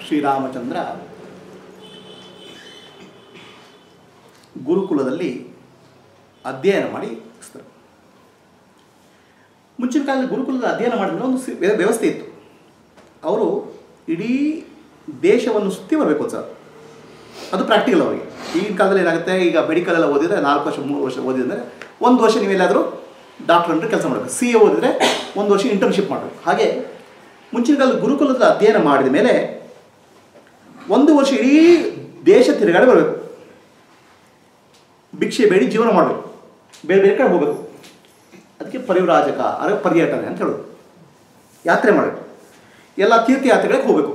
ಶ್ರೀರಾಮಚಂದ್ರ ಗುರುಕುಲದಲ್ಲಿ ಅಧ್ಯಯನ ಮಾಡಿ ಮುಗಿಸ್ತಾರೆ ಮುಂಚಿನ ಕಾಲದಲ್ಲಿ ಗುರುಕುಲದ ಅಧ್ಯಯನ ಮಾಡಿದ್ರೆ ಒಂದು ಸಿ- ವ್ಯ- ವ್ಯವಸ್ಥೆ ಇತ್ತು ಅವರು ಇಡೀ ದೇಶವನ್ನು ಸುತ್ತಿ ಬರಬೇಕು ಸರ್ ಅದು ಪ್ರಾಕ್ಟಿಕಲ್ ಅವರಿಗೆ ಈಗಿನ ಕಾಲದಲ್ಲಿ ಏನಾಗುತ್ತೆ ಈಗ ಮೆಡಿಕಲ್ ಎಲ್ಲ ಓದಿದರೆ ನಾಲ್ಕು ವರ್ಷ ಮೂರು ವರ್ಷ ಓದಿದರೆ ಒಂದು ವರ್ಷ ನೀವೆಲ್ಲಾದರೂ ಡಾಕ್ಟರ್ ಅಂದರೆ ಕೆಲಸ ಮಾಡಬೇಕು ಸಿ ಎ ಓದಿದರೆ ಒಂದು ವರ್ಷ ಇಂಟರ್ನ್ಶಿಪ್ ಮಾಡಬೇಕು ಹಾಗೆ ಮುಂಚಿನ ಕಾಲದ ಗುರುಕುಲದ ಅಧ್ಯಯನ ಮಾಡಿದ ಮೇಲೆ ಒಂದು ವರ್ಷ ಇಡೀ ದೇಶ ತಿರುಗಾಡಿ ಬರಬೇಕು ಭಿಕ್ಷೆ ಬೇಡಿ ಜೀವನ ಮಾಡಬೇಕು ಬೇರೆ ಬೇರೆ ಕಡೆ ಹೋಗಬೇಕು ಅದಕ್ಕೆ ಪರಿವ್ರಾಜಕ ಅಂದರೆ ಪರ್ಯಟನೆ ಅಂತ ಹೇಳೋದು ಯಾತ್ರೆ ಮಾಡಬೇಕು ಎಲ್ಲ ತೀರ್ಥಯಾತ್ರೆಗಳಿಗೆ ಹೋಗಬೇಕು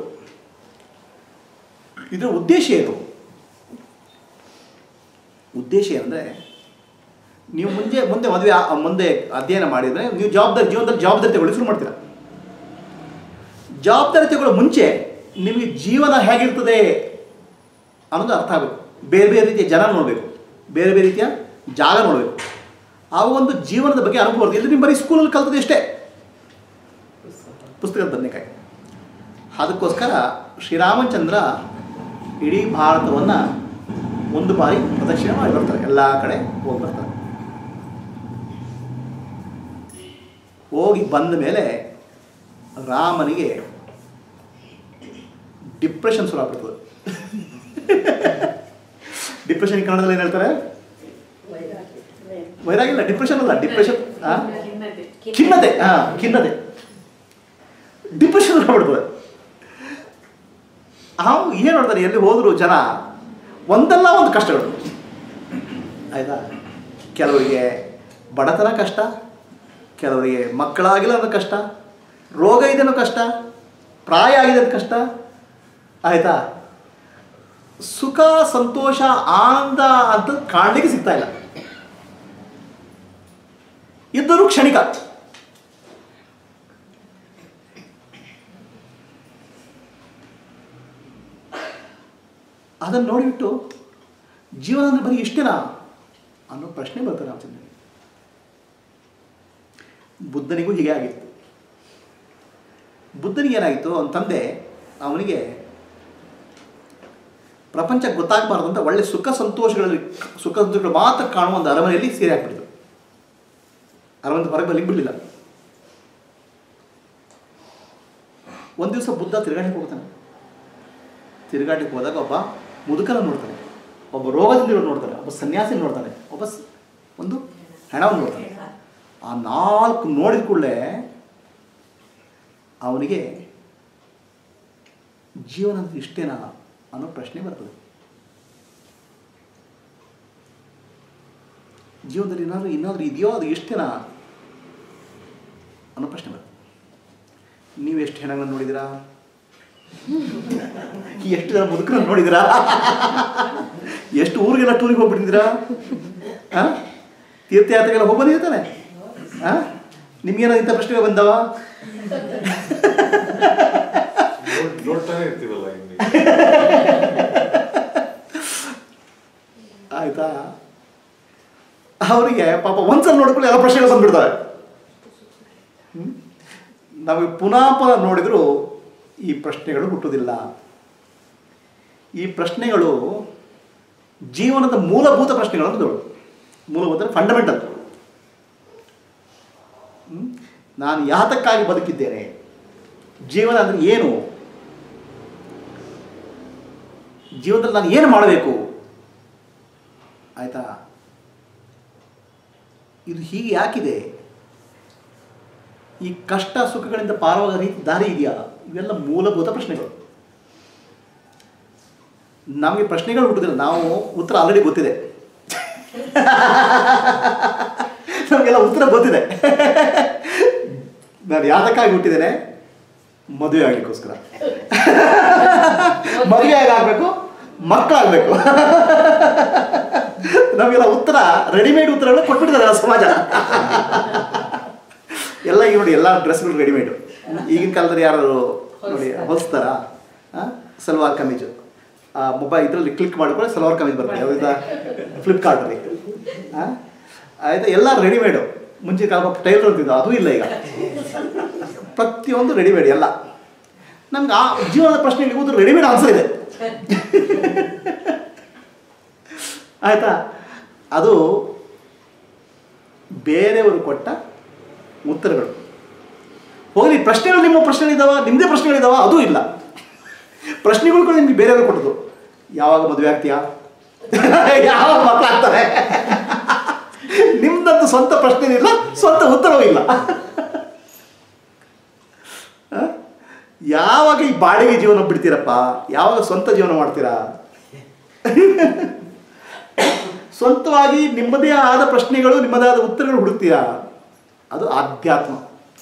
ಇದರ ಉದ್ದೇಶ ಏನು ಉದ್ದೇಶ ಏನಂದರೆ ನೀವು ಮುಂದೆ ಮುಂದೆ ಮದುವೆ ಆ- ಮುಂದೆ ಅಧ್ಯಯನ ಮಾಡಿದರೆ ನೀವು ಜವಾಬ್ದಾರಿ ಜೀವನದಲ್ಲಿ ಜವಾಬ್ದಾರಿ ತಗೊಳ್ಳಿ ಶುರು ಮಾಡ್ತೀರಾ ಜವಾಬ್ದಾರಿ ತಗೊಳ್ಳೋ ಮುಂಚೆ ನಿಮಗೆ ಜೀವನ ಹೇಗಿರ್ತದೆ ಅನ್ನೋದು ಅರ್ಥ ಆಗಬೇಕು ಬೇರೆ ಬೇರೆ ರೀತಿಯ ಜನ ನೋಡಬೇಕು ಬೇರೆ ಬೇರೆ ರೀತಿಯ ಜಾಗ ನೋಡಬೇಕು ಆ ಒಂದು ಜೀವನದ ಬಗ್ಗೆ ಅನುಭವ ಬರುತ್ತೆ ಇಲ್ಲಿ ನೀವು ಬರೀ ಸ್ಕೂಲಲ್ಲಿ ಕಲ್ತದ್ದು ಎಷ್ಟೇ ಪುಸ್ತಕದ ಬದನೆಕಾಯಿ ಅದಕ್ಕೋಸ್ಕರ ಶ್ರೀರಾಮಚಂದ್ರ ಇಡೀ ಭಾರತವನ್ನು ಒಂದು ಬಾರಿ ಪ್ರದಕ್ಷಿಣೆ ಮಾಡಿ ಬರ್ತಾರೆ ಎಲ್ಲ ಕಡೆ ಹೋಗಿ ಬರ್ತಾರೆ ಹೋಗಿ ಬಂದ ಮೇಲೆ ರಾಮನಿಗೆ ಡಿಪ್ರೆಷನ್ ಶುರು ಆಗ್ಬಿಡ್ತದೆ ಡಿಪ್ರೆಷನ್ ಕನ್ನಡದಲ್ಲಿ ಏನು ಹೇಳ್ತಾರೆ ವೈರಾಗಿಲ್ಲ ಡಿಪ್ರೆಷನ್ ಅಲ್ಲ ಡಿಪ್ರೆಷನ್ ಖಿನ್ನತೆ ಹಾ ಖಿನ್ನತೆ ಡಿಪ್ರೆಷನ್ ಆಗ್ಬಿಡ್ತದೆ ಅವು ಏನು ಮಾಡ್ತಾರೆ ಎಲ್ಲಿ ಹೋದ್ರು ಜನ ಒಂದಲ್ಲ ಒಂದು ಕಷ್ಟಗಳು ಆಯ್ತಾ ಕೆಲವರಿಗೆ ಬಡತನ ಕಷ್ಟ ಕೆಲವರಿಗೆ ಮಕ್ಕಳಾಗಿಲ್ಲ ಅನ್ನೋ ಕಷ್ಟ ರೋಗ ಇದೆ ಅನ್ನೋ ಕಷ್ಟ ಪ್ರಾಯ ಆಗಿದೆ ಅಂತ ಕಷ್ಟ ಆಯ್ತಾ ಸುಖ ಸಂತೋಷ ಆನಂದ ಅಂತ ಕಾಣಲಿಕ್ಕೆ ಸಿಗ್ತಾ ಇಲ್ಲ ಇದ್ದರೂ ಕ್ಷಣಿಕ ಅದನ್ನು ನೋಡಿಬಿಟ್ಟು ಜೀವನ ಅಂದರೆ ಬರೀ ಇಷ್ಟೇನಾ ಅನ್ನೋ ಪ್ರಶ್ನೆ ಬರ್ತದೆ ರಾಮಚಂದ್ರನಿಗೆ ಬುದ್ಧನಿಗೂ ಹೀಗೆ ಆಗಿತ್ತು ಬುದ್ಧನಿಗೆ ಏನಾಗಿತ್ತು ಅವನ ತಂದೆ ಅವನಿಗೆ ಪ್ರಪಂಚ ಗೊತ್ತಾಗಬಾರ್ದು ಅಂತ ಒಳ್ಳೆ ಸುಖ ಸಂತೋಷಗಳಲ್ಲಿ ಸುಖ ಸಂತೋಷಗಳು ಮಾತ್ರ ಕಾಣುವ ಒಂದು ಅರಮನೆಯಲ್ಲಿ ಸೇರಿ ಹಾಕ್ಬಿಟ್ಟಿದ್ರು ಅರಮನೆ ಹೊರಗೆ ಬರ್ಲಿಕ್ಕೆ ಬಿಡಲಿಲ್ಲ ಒಂದು ದಿವಸ ಬುದ್ಧ ತಿರುಗಾಟಕ್ಕೆ ಹೋಗ್ತಾನೆ ತಿರುಗಾಟಕ್ಕೆ ಹೋದಾಗ ಒಬ್ಬ ಮುದುಕನ ನೋಡ್ತಾನೆ ಒಬ್ಬ ರೋಗದಿಂದ ನೋಡ್ತಾನೆ ಒಬ್ಬ ಸನ್ಯಾಸಿ ನೋಡ್ತಾನೆ ಒಬ್ಬ ಸ್- ಒಂದು ಹೆಣವನ್ನು ನೋಡ್ತಾನೆ ಆ ನಾಲ್ಕು ನೋಡಿದ ಕೂಡಲೇ ಅವನಿಗೆ ಜೀವನ ಅಂದ್ರೆ ಇಷ್ಟೇನಾ ಅನ್ನೋ ಪ್ರಶ್ನೆ ಬರ್ತದೆ ಜೀವನದಲ್ಲಿ ಏನಾದರೂ ಏನಾದರೂ ಇದೆಯೋ ಅದು ಇಷ್ಟೇನಾ ಅನ್ನೋ ಪ್ರಶ್ನೆ ಬರ್ತದೆ ನೀವು ಎಷ್ಟು ಹೆಣಗಳನ್ನು ನೋಡಿದ್ದೀರಾ ಎಷ್ಟು ಜನ ಮುದುಕರನ್ನು ನೋಡಿದಿರಾ ಎಷ್ಟು ಊರಿಗೆಲ್ಲ ಟೂರಿಗೆ ಹೋಗ್ಬಿಟ್ಟಿದ್ದೀರಾ ಆ? ತೀರ್ಥಯಾತ್ರೆಗೆಲ್ಲ ಹೋಗಿ ಬಂದಿರ್ತಾನೆ ಆ ನಿಮ್ಗೇನೋ ಇಂಥ ಪ್ರಶ್ನೆ ಬಂದವ ನೋಡ್- ನೋಡ್ತಾನೆ ಇರ್ತೀವಲ್ಲ ಇಲ್ಲಿ ಆಯ್ತಾ ಅವರಿಗೆ ಪಾಪ ಒಂದ್ಸಲ ನೋಡ್ಕೊಂಡು ಎಲ್ಲ ಪ್ರಶ್ನೆಗಳು ಬಂದ್ಬಿಡ್ತವೆ ಹ್ಮ್? ನಮಗೆ ಪುನಃ ಪುನಃ ನೋಡಿದರೂ ಈ ಪ್ರಶ್ನೆಗಳು ಹುಟ್ಟುವುದಿಲ್ಲ ಈ ಪ್ರಶ್ನೆಗಳು ಜೀವನದ ಮೂಲಭೂತ ಪ್ರಶ್ನೆಗಳು ಅಂತ ಹೇಳೋದು. ಮೂಲಭೂತ ಫಂಡಮೆಂಟಲ್ ನಾನು ಯಾತಕ್ಕಾಗಿ ಬದುಕಿದ್ದೇನೆ ಜೀವನ ಅಂದರೆ ಏನು ಜೀವನದಲ್ಲಿ ನಾನು ಏನು ಮಾಡಬೇಕು ಆಯಿತಾ ಇದು ಹೀಗೆ ಯಾಕಿದೆ ಈ ಕಷ್ಟ ಸುಖಗಳಿಂದ ಪಾರವಾದ ರೀತಿ ದಾರಿ ಇದೆಯಾ ಇವೆಲ್ಲ ಮೂಲಭೂತ ಪ್ರಶ್ನೆಗಳು ನಮಗೆ ಪ್ರಶ್ನೆಗಳು ಹುಟ್ಟುದಿಲ್ಲ ನಾವು ಉತ್ತರ ಆಲ್ರೆಡಿ ಗೊತ್ತಿದೆ ನಮಗೆಲ್ಲ ಉತ್ತರ ಗೊತ್ತಿದೆ ನಾನು ಯಾತಕ್ಕಾಗಿ ಹುಟ್ಟಿದ್ದೇನೆ ಮದುವೆ ಆಗಲಿಕ್ಕೋಸ್ಕರ ಮದುವೆ ಆಗಬೇಕು ಮಕ್ಕಳಾಗಬೇಕು ನಮಗೆಲ್ಲ ಉತ್ತರ ರೆಡಿಮೇಡ್ ಉತ್ತರಗಳು ಕೊಟ್ಬಿಟ್ಟಿದ್ದಾರೆ ಸಮಾಜ ಎಲ್ಲ ಈಗ ನೋಡಿ ಎಲ್ಲ ಡ್ರೆಸ್ಗಳು ರೆಡಿಮೇಡು ಈಗಿನ ಕಾಲದಲ್ಲಿ ಯಾರು ನೋಡಿ ಹೊಲಿಸ್ತಾರ ಸಲ್ವಾರ್ ಕಮೀಜು ಆ ಮೊಬೈಲ್ ಇದರಲ್ಲಿ ಕ್ಲಿಕ್ ಮಾಡಿದ್ರೆ ಸಲ್ವಾರ್ ಕಮೀಜ್ ಬರ್ತದೆ ಯಾವುದ ಫ್ಲಿಪ್ಕಾರ್ಟಲ್ಲಿ ಆಯಿತಾ ಎಲ್ಲ ರೆಡಿಮೇಡು ಮುಂಚೆ ಕಾಲ ಟೈಲರ್ ಅಂತಿದ್ದು ಅದು ಇಲ್ಲ ಈಗ ಪ್ರತಿಯೊಂದು ರೆಡಿಮೇಡ್ ಎಲ್ಲ ನಮ್ಗೆ ಆ ಜೀವನದ ಪ್ರಶ್ನೆಗಳಿಗೆ ಒಂದು ರೆಡಿಮೇಡ್ ಆನ್ಸರ್ ಇದೆ ಆಯ್ತಾ ಅದು ಬೇರೆಯವರು ಕೊಟ್ಟ ಉತ್ತರಗಳು ಹೋಗಲಿ ಪ್ರಶ್ನೆಗಳು ನಿಮ್ಮ ಪ್ರಶ್ನೆಗಳಿದ್ದಾವ ನಿಮ್ಮದೇ ಪ್ರಶ್ನೆಗಳಿದ್ದಾವ ಅದೂ ಇಲ್ಲ ಪ್ರಶ್ನೆಗಳು ಕೂಡ ನಿಮ್ಗೆ ಬೇರೆಯವರು ಕೊಟ್ಟದು ಯಾವಾಗ ಮದುವೆ ಆಗ್ತೀಯಾ ಯಾವಾಗ ಮಕ್ಕಳಾಗ್ತಾರೆ ನಿಮ್ದಂತೂ ಸ್ವಂತ ಪ್ರಶ್ನೆ ಇಲ್ಲ ಸ್ವಂತ ಉತ್ತರವೂ ಇಲ್ಲ ಆ? ಯಾವಾಗ ಈ ಬಾಡಿಗೆ ಜೀವನ ಬಿಡ್ತೀರಪ್ಪ ಯಾವಾಗ ಸ್ವಂತ ಜೀವನ ಮಾಡ್ತೀರಾ ಸ್ವಂತವಾಗಿ ನಿಮ್ಮದೇ ಆದ ಪ್ರಶ್ನೆಗಳು ನಿಮ್ಮದೇ ಆದ ಉತ್ತರಗಳು ಹುಡುಕ್ತೀರಾ ಅದು ಆಧ್ಯಾತ್ಮ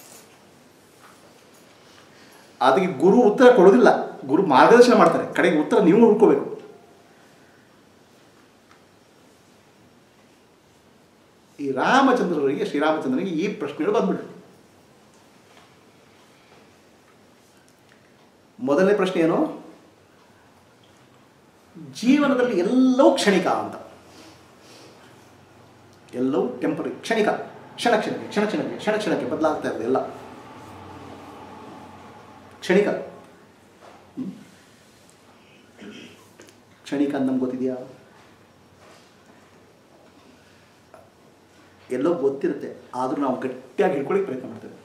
ಅದಕ್ಕೆ ಗುರು ಉತ್ತರ ಕೊಡೋದಿಲ್ಲ ಗುರು ಮಾರ್ಗದರ್ಶನ ಮಾಡ್ತಾರೆ ಕಡೆಗೆ ಉತ್ತರ ನೀವು ಹುಡ್ಕೋಬೇಕು ಈ ರಾಮಚಂದ್ರರಿಗೆ ಶ್ರೀರಾಮಚಂದ್ರನಿಗೆ ಈ ಪ್ರಶ್ನೆಗಳು ಬಂದ್ಬಿಟ್ರು ಮೊದಲನೇ ಪ್ರಶ್ನೆ ಏನು ಜೀವನದಲ್ಲಿ ಎಲ್ಲವೂ ಕ್ಷಣಿಕ ಅಂತ ಎಲ್ಲವೂ ಟೆಂಪರಿ ಕ್ಷಣಿಕ ಕ್ಷಣ ಕ್ಷಣಕ್ಕೆ ಕ್ಷಣ ಕ್ಷಣಕ್ಕೆ ಕ್ಷಣ ಕ್ಷಣಕ್ಕೆ ಬದಲಾಗ್ತಾ ಇರೋದು ಎಲ್ಲ ಕ್ಷಣಿಕ ಹ್ಮ್? ಕ್ಷಣಿಕ ಅಂತ ನಮ್ಗೆ ಗೊತ್ತಿದೆಯಾ ಎಲ್ಲೋ ಗೊತ್ತಿರುತ್ತೆ ಆದರೂ ನಾವು ಗಟ್ಟಿಯಾಗಿ ಹಿಡ್ಕೊಳ್ಳಿಕ್ಕೆ ಪ್ರಯತ್ನ ಮಾಡ್ತೇವೆ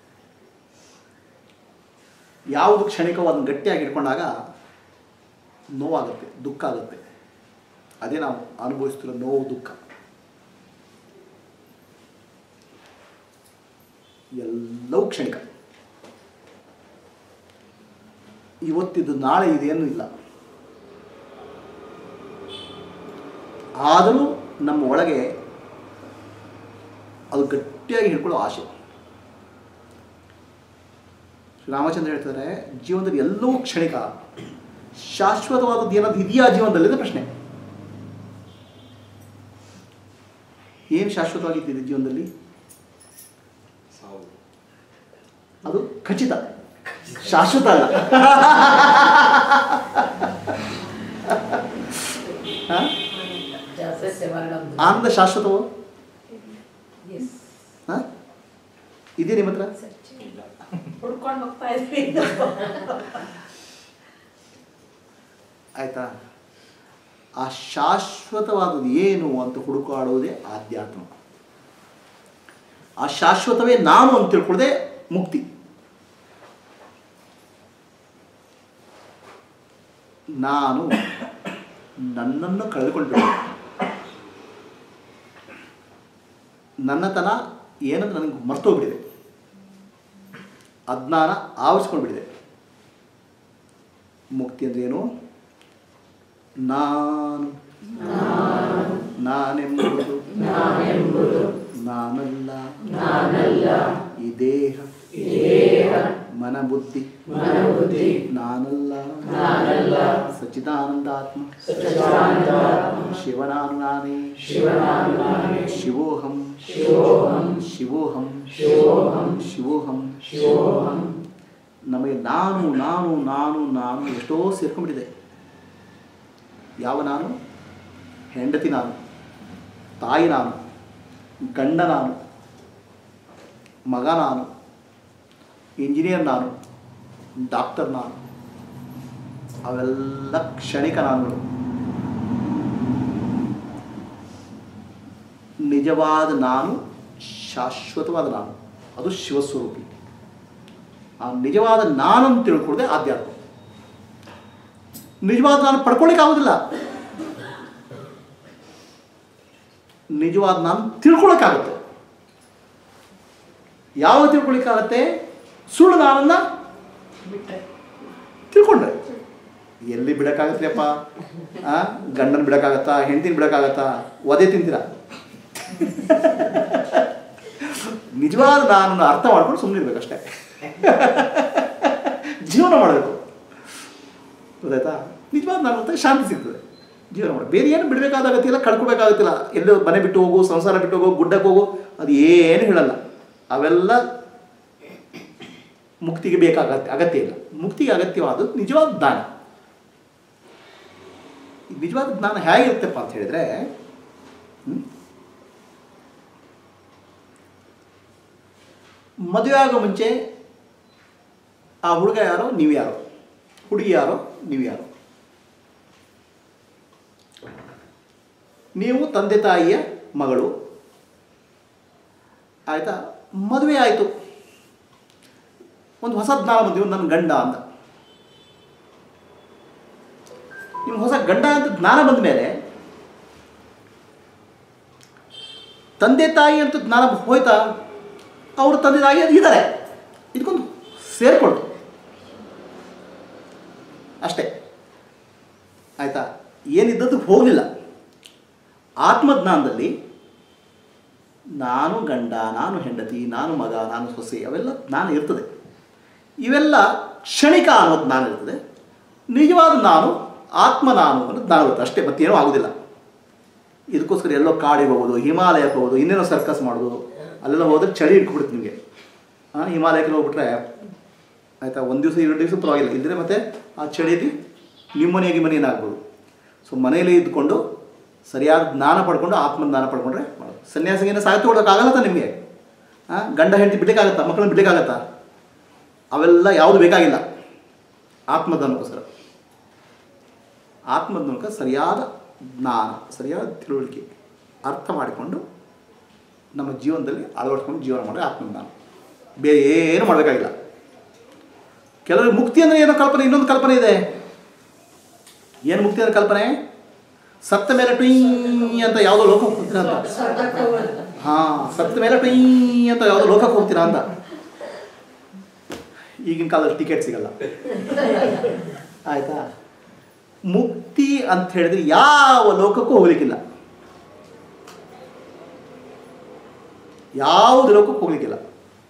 ಯಾವುದು ಕ್ಷಣಿಕವೋ ಅದನ್ನು ಗಟ್ಟಿಯಾಗಿ ಹಿಡ್ಕೊಂಡಾಗ ನೋವಾಗುತ್ತೆ ದುಃಖ ಆಗುತ್ತೆ ಅದೇ ನಾವು ಅನುಭವಿಸ್ತಿರೋ ನೋವು ದುಃಖ ಎಲ್ಲವೂ ಕ್ಷಣಿಕ ಇವತ್ತಿದ್ದು ನಾಳೆ ಇದೇನು ಇಲ್ಲ ಆದರೂ ನಮ್ಮ ಒಳಗೆ ಅದು ಗಟ್ಟಿಯಾಗಿ ಹಿಡ್ಕೊಳ್ಳೋ ಆಸೆ ಶ್ರೀರಾಮಚಂದ್ರ ಹೇಳ್ತಾರೆ ಜೀವನದಲ್ಲಿ ಎಲ್ಲವೂ ಕ್ಷಣಿಕ ಶಾಶ್ವತವಾದದ್ದು ಏನಾದ್ರು ಇದೆಯಾ ಜೀವನದಲ್ಲಿ ಅಂತ ಪ್ರಶ್ನೆ ಏನು ಶಾಶ್ವತವಾಗಿದ್ದಿದೆ ಜೀವನದಲ್ಲಿ ಸಾವು ಅದು ಖಚಿತ ಶಾಶ್ವತ ಅಲ್ಲ ಹಾ? ಆನಂದ ಶಾಶ್ವತವೋ ಹಾ? ಇದೆ ನಿಮ್ಮ ಹತ್ರ ಹುಡ್ಕೊಂಡು ಹೋಗ್ತಾ ಇದ್ವಿ ಆಯ್ತಾ ಆ ಶಾಶ್ವತವಾದದ್ದು ಏನು ಅಂತ ಹುಡುಕಾಡೋದೇ ಆಧ್ಯಾತ್ಮ ಆ ಶಾಶ್ವತವೇ ನಾನು ಅಂತ ತಿಳ್ಕೊಳ್ಳದೆ ಮುಕ್ತಿ ನಾನು ನನ್ನನ್ನು ಕಳೆದುಕೊಂಡು ನನ್ನತನ ಏನಂತ ನನಗೆ ಮರ್ತೋಗ್ಬಿಟ್ಟಿದೆ ಅಜ್ಞಾನ ಆವರಿಸ್ಕೊಂಡ್ಬಿಟ್ಟಿದೆ ಮುಕ್ತಿ ಅಂದ್ರೆ ಏನು ನಾನು ನಾನೆಂಬುದು ನಾನಲ್ಲ ಈ ದೇಹ ಮನಬುದ್ಧಿ ನಾನಲ್ಲ ಸಚ್ಚಿದಾನಂದಾತ್ಮ ಶಿವನಾನು ನಾನೇ ಶಿವೋಹಂ ಶಿವೋಹಂ ಶಿವೋಹಂ ನಮಗೆ ನಾನು ನಾನು ನಾನು ನಾನು ಎಷ್ಟೋ ಸೇರ್ಕೊಂಡ್ಬಿಟ್ಟಿದೆ ಯಾವ ನಾನು ಹೆಂಡತಿ ನಾನು ತಾಯಿ ನಾನು ಗಂಡ ನಾನು ಮಗ ನಾನು ಇಂಜಿನಿಯರ್ ನಾನು ಡಾಕ್ಟರ್ ನಾನು ಅವೆಲ್ಲ ಕ್ಷಣಿಕ ನಾನುಗಳು ನಿಜವಾದ ನಾನು ಶಾಶ್ವತವಾದ ನಾನು ಅದು ಶಿವಸ್ವರೂಪಿ ಆ ನಿಜವಾದ ನಾನನ್ನು ತಿಳ್ಕೊಳ್ಳದೆ ಆಧ್ಯಾತ್ಮ ನಿಜವಾದ ನಾನು ಪಡ್ಕೊಳ್ಳಿಕ್ಕೆ ಆಗೋದಿಲ್ಲ ನಿಜವಾದ ನಾನು ತಿಳ್ಕೊಳಕ್ಕಾಗುತ್ತೆ ಯಾವಾಗ ತಿಳ್ಕೊಳಿಕ್ಕಾಗತ್ತೆ ಸುಳ್ಳು ನಾನನ್ನ ಬಿಟ್ರೆ ತಿಳ್ಕೊಂಡ್ರೆ ಎಲ್ಲಿ ಬಿಡಕ್ಕಾಗತ್ಲೆಪ್ಪ ಆ ಗಂಡನ ಬಿಡಕ್ಕಾಗತ್ತಾ ಹೆಂಡತಿನ ಬಿಡಕ್ಕಾಗತ್ತಾ ಒದೆ ತಿಂತೀರಾ ನಿಜವಾದ ನಾನು ಅರ್ಥ ಮಾಡ್ಕೊಂಡು ಸುಮ್ಮನೆ ಇರ್ಬೇಕಷ್ಟೇ ಜೀವನ ಮಾಡಬೇಕು ಗೊತ್ತಾಯ್ತಾ ನಿಜವಾದ ನಾನು ಅಂತ ಶಾಂತಿ ಸಿಗ್ತದೆ ಜೀವನ ಮಾಡಿ ಬೇರೆ ಏನು ಬಿಡಬೇಕಾದ ಅಗತ್ಯ ಇಲ್ಲ ಕಳ್ಕೊಬೇಕಾಗತ್ತಿಲ್ಲ ಎಲ್ಲೋ ಮನೆ ಬಿಟ್ಟು ಹೋಗು ಸಂಸಾರ ಬಿಟ್ಟು ಹೋಗು ಗುಡ್ಡಕ್ಕೆ ಹೋಗು ಅದು ಏನು ಹೇಳಲ್ಲ ಅವೆಲ್ಲ ಮುಕ್ತಿಗೆ ಬೇಕಾಗತ್ತೆ ಅಗತ್ಯ ಇಲ್ಲ ಮುಕ್ತಿಗೆ ಅಗತ್ಯವಾದದ್ದು ನಿಜವಾದ ಜ್ಞಾನ ಈ ನಿಜವಾದ ಜ್ಞಾನ ಹೇಗಿರುತ್ತಪ್ಪ ಅಂತ ಹೇಳಿದ್ರೆ ಹ್ಮ್? ಮದುವೆ ಆಗೋ ಮುಂಚೆ ಆ ಹುಡುಗ ಯಾರೋ ನೀವು ಯಾರೋ ಹುಡುಗಿ ಯಾರೋ ನೀವು ಯಾರೋ ನೀವು ತಂದೆ ತಾಯಿಯ ಮಗಳು ಆಯಿತಾ ಮದುವೆ ಆಯಿತು ಒಂದು ಹೊಸ ಜ್ಞಾನ ಬಂದಿವ್ ನನ್ನ ಗಂಡ ಅಂತ ನಿಮ್ಮ ಹೊಸ ಗಂಡ ಅಂತ ಜ್ಞಾನ ಬಂದ ಮೇಲೆ ತಂದೆ ತಾಯಿ ಅಂತ ಜ್ಞಾನ ಹೋಯ್ತಾ ಅವರು ತಂದೆ ತಾಯಿ ಅದು ಇದ್ದಾರೆ ಇದಕ್ಕೊಂದು ಸೇರಿಕೊಳ್ತು ಅಷ್ಟೇ ಆಯಿತಾ ಏನಿದ್ದದ್ದು ಹೋಗಲಿಲ್ಲ ಆತ್ಮಜ್ಞಾನದಲ್ಲಿ ನಾನು ಗಂಡ ನಾನು ಹೆಂಡತಿ ನಾನು ಮಗ ನಾನು ಸೊಸೆ ಅವೆಲ್ಲ ಜ್ಞಾನ ಇರ್ತದೆ ಇವೆಲ್ಲ ಕ್ಷಣಿಕ ಅನ್ನೋ ಜ್ಞಾನ ಇರ್ತದೆ ನಿಜವಾದ ನಾನು ಆತ್ಮ ನಾನು ಅನ್ನೋ ಜ್ಞಾನ ಇರುತ್ತೆ ಅಷ್ಟೇ ಮತ್ತೇನೂ ಆಗೋದಿಲ್ಲ ಇದಕ್ಕೋಸ್ಕರ ಎಲ್ಲೋ ಕಾಡಿಗೆ ಹೋಗೋದು ಹಿಮಾಲಯಕ್ಕೆ ಹೋಗೋದು ಇನ್ನೇನೋ ಸರ್ಕಸ್ ಮಾಡೋದು ಅಲ್ಲೆಲ್ಲ ಹೋದ್ರೆ ಚಳಿ ಇಟ್ಕೊಬಿಡುತ್ತೆ ನಿಮಗೆ ಹಾಂ ಹಿಮಾಲಯಕ್ಕೆ ಹೋಗ್ಬಿಟ್ರೆ ಆಯಿತಾ ಒಂದು ದಿವಸ ಎರಡು ದಿವಸ ಪರವಾಗಿಲ್ಲ ಇದ್ದರೆ ಮತ್ತೆ ಆ ಚಳಿಲಿ ನಿಮ್ಮನೆಯಾಗಿ ಮನೆಯೇನಾಗ್ಬೋದು ಸೊ ಮನೆಯಲ್ಲೇ ಇದ್ದುಕೊಂಡು ಸರಿಯಾದ ಜ್ಞಾನ ಪಡ್ಕೊಂಡು ಆತ್ಮಜ್ಞಾನ ಪಡ್ಕೊಂಡ್ರೆ ಮಾಡೋದು ಸನ್ಯಾಸಿಗೇನು ಸಾಹಿತ್ಯ ಕೊಡೋಕ್ಕಾಗಲ್ಲತ್ತ ನಿಮಗೆ ಹಾಂ ಗಂಡ ಹೆಂಡತಿ ಬಿಡ್ಲಿಕ್ಕಾಗತ್ತಾ ಮಕ್ಕಳನ್ನ ಬಿಡ್ಲಿಕ್ಕಾಗತ್ತಾ ಅವೆಲ್ಲ ಯಾವುದು ಬೇಕಾಗಿಲ್ಲ ಆತ್ಮಜ್ಞಾನಕ್ಕೋಸ್ಕರ ಆತ್ಮಜ್ಞಾನಕ್ಕೆ ಸರಿಯಾದ ಜ್ಞಾನ ಸರಿಯಾದ ತಿಳುವಳಿಕೆ ಅರ್ಥ ಮಾಡಿಕೊಂಡು ನಮ್ಮ ಜೀವನದಲ್ಲಿ ಅಳವಡಿಸ್ಕೊಂಡು ಜೀವನ ಮಾಡಿ ಆತ್ಮಜ್ಞಾನ ಬೇರೆ ಏನು ಮಾಡಬೇಕಾಗಿಲ್ಲ ಕೆಲವರು ಮುಕ್ತಿ ಅಂದರೆ ಏನೋ ಕಲ್ಪನೆ ಇನ್ನೊಂದು ಕಲ್ಪನೆ ಇದೆ ಏನು ಮುಕ್ತಿ ಅಂದರೆ ಕಲ್ಪನೆ ಸತ್ತ ಮೇಲೆ ಟುಯ್ ಅಂತ ಯಾವುದೋ ಲೋಕಕ್ಕೆ ಹೋಗ್ತೀರಾ ಅಂತ ಸ್ವರ್ಗಕ್ಕೆ ಹೋಗೋದು ಹಾಂ ಸತ್ತ ಮೇಲೆ ಟುಯ್ ಅಂತ ಯಾವುದೋ ಲೋಕಕ್ಕೆ ಹೋಗ್ತೀರಾ ಅಂತ ಈಗಿನ ಕಾಲದಲ್ಲಿ ಟಿಕೆಟ್ ಸಿಗಲ್ಲ ಆಯ್ತಾ ಮುಕ್ತಿ ಅಂತ ಹೇಳಿದ್ರೆ ಯಾವ ಲೋಕಕ್ಕೂ ಹೋಗ್ಲಿಕ್ಕಿಲ್ಲ ಯಾವುದು ಲೋಕಕ್ಕೆ ಹೋಗ್ಲಿಕ್ಕಿಲ್ಲ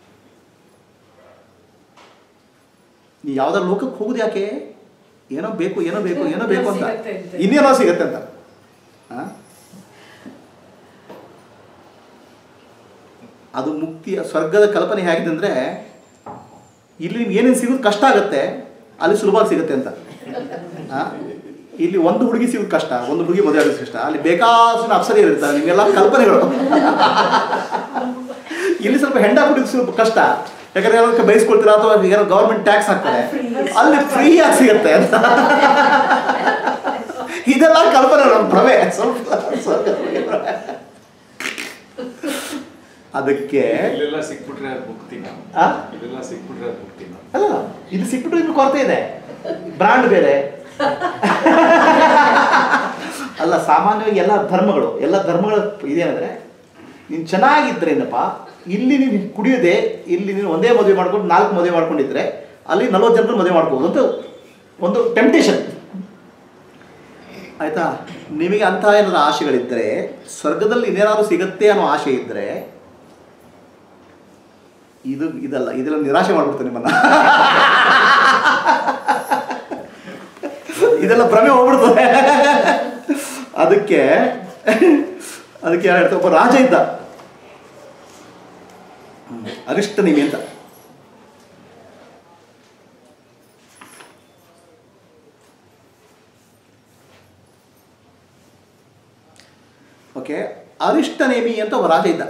ನೀ ಯಾವ್ದಾರ ಲೋಕಕ್ಕೆ ಹೋಗುದು ಯಾಕೆ ಏನೋ ಬೇಕು ಏನೋ ಬೇಕು ಏನೋ ಬೇಕು ಅಂತ ಸಿಗತ್ತೆ ಅಂತ. ಇನ್ನೇನೋ ಸಿಗತ್ತೆ ಅಂತ ಆ? ಅದು ಮುಕ್ತಿಯ ಸ್ವರ್ಗದ ಕಲ್ಪನೆ ಹೇಗಿದೆ ಅಂದರೆ ಇಲ್ಲಿ ನಿಮ್ಗೆ ಏನೇನು ಸಿಗೋದು ಕಷ್ಟ ಆಗುತ್ತೆ ಅಲ್ಲಿ ಸುಲಭವಾಗಿ ಸಿಗುತ್ತೆ ಅಂತ ಆ? ಇಲ್ಲಿ ಒಂದು ಹುಡುಗಿ ಸಿಗೋದು ಕಷ್ಟ ಒಂದು ಹುಡುಗಿ ಮದುವೆ ಆಗೋದು ಕಷ್ಟ ಅಲ್ಲಿ ಬೇಕಾದಷ್ಟು ಅಪ್ಸರಿ ಇರುತ್ತೆ ನಿಮಗೆಲ್ಲ ಕಲ್ಪನೆಗಳು ಇಲ್ಲಿ ಸ್ವಲ್ಪ ಹೆಂಡ ಹುಡುಗಿ ಸ್ವಲ್ಪ ಕಷ್ಟ ಯಾಕಂದ್ರೆ ಎಲ್ಲದಕ್ಕೆ ಬಯಸ್ಕೊಳ್ತೀರಾ ಅಥವಾ ಏನೋ ಗೌರ್ಮೆಂಟ್ ಟ್ಯಾಕ್ಸ್ ಹಾಕ್ತಾರೆ ಅಲ್ಲಿ ಫ್ರೀ ಆಗಿ ಸಿಗುತ್ತೆ ಅಂತ ಇದೆಲ್ಲ ಕಲ್ಪನೆ ನಮ್ಮ ಭ್ರಮೆ ಸ್ವಲ್ಪ ಸ್ವಲ್ಪ ಭ್ರಮೆ. ಅದಕ್ಕೆ ಇಲ್ಲೆಲ್ಲ ಸಿಕ್ಬಿಟ್ರೆ ಅದು ಮುಕ್ತಿನ ಆ? ಇಲ್ಲೆಲ್ಲ ಸಿಕ್ಬಿಟ್ರೆ ಅದು ಮುಕ್ತಿನ ಅಲ್ಲ ಇದು ಸಿಕ್ಬಿಟ್ಟು ಇನ್ನು ಕೊರತೆ ಇದೆ ಬ್ರಾಂಡ್ ಬೇರೆ ಅಲ್ಲ ಸಾಮಾನ್ಯವಾಗಿ ಎಲ್ಲ ಧರ್ಮಗಳು ಎಲ್ಲ ಧರ್ಮಗಳ ಇದೇನಂದ್ರೆ ನೀನು ಚೆನ್ನಾಗಿದ್ರೇನಪ್ಪ ಇಲ್ಲಿ ನೀನು ಕುಡಿಯೋದೆ ಇಲ್ಲಿ ನೀನು ಒಂದೇ ಮದುವೆ ಮಾಡ್ಕೊಂಡು ನಾಲ್ಕು ಮದುವೆ ಮಾಡ್ಕೊಂಡಿದ್ರೆ ಅಲ್ಲಿ ನಲ್ವತ್ತು ಜನರು ಮದುವೆ ಮಾಡ್ಕೋಬೋದು ಅಂತ ಒಂದು ಟೆಂಪ್ಟೇಷನ್ ಆಯ್ತಾ ನಿಮಗೆ ಅಂತಹ ಏನಾದ್ರು ಆಶೆಗಳಿದ್ದರೆ ಸ್ವರ್ಗದಲ್ಲಿ ಇನ್ನೇನಾದ್ರು ಸಿಗತ್ತೆ ಅನ್ನೋ ಆಸೆ ಇದ್ದರೆ ಇದು ಇದಲ್ಲ ಇದೆಲ್ಲ ನಿರಾಶೆ ಮಾಡ್ಬಿಡ್ತೇನೆ ನಿಮ್ಮನ್ನ ಇದೆಲ್ಲ ಭ್ರಮೆ ಹೋಗ್ಬಿಡ್ತದೆ ಅದಕ್ಕೆ ಅದಕ್ಕೆ ಯಾರು ಹೇಳ್ತಾರೆ ಒಬ್ಬ ರಾಜ ಇದ್ದ ಹ್ಮ್. ಅರಿಷ್ಟ ನಿಮಿ ಅಂತ ಓಕೆ ಅರಿಷ್ಟನೇಮಿ ಅಂತ ಒಬ್ಬ ರಾಜ ಇದ್ದ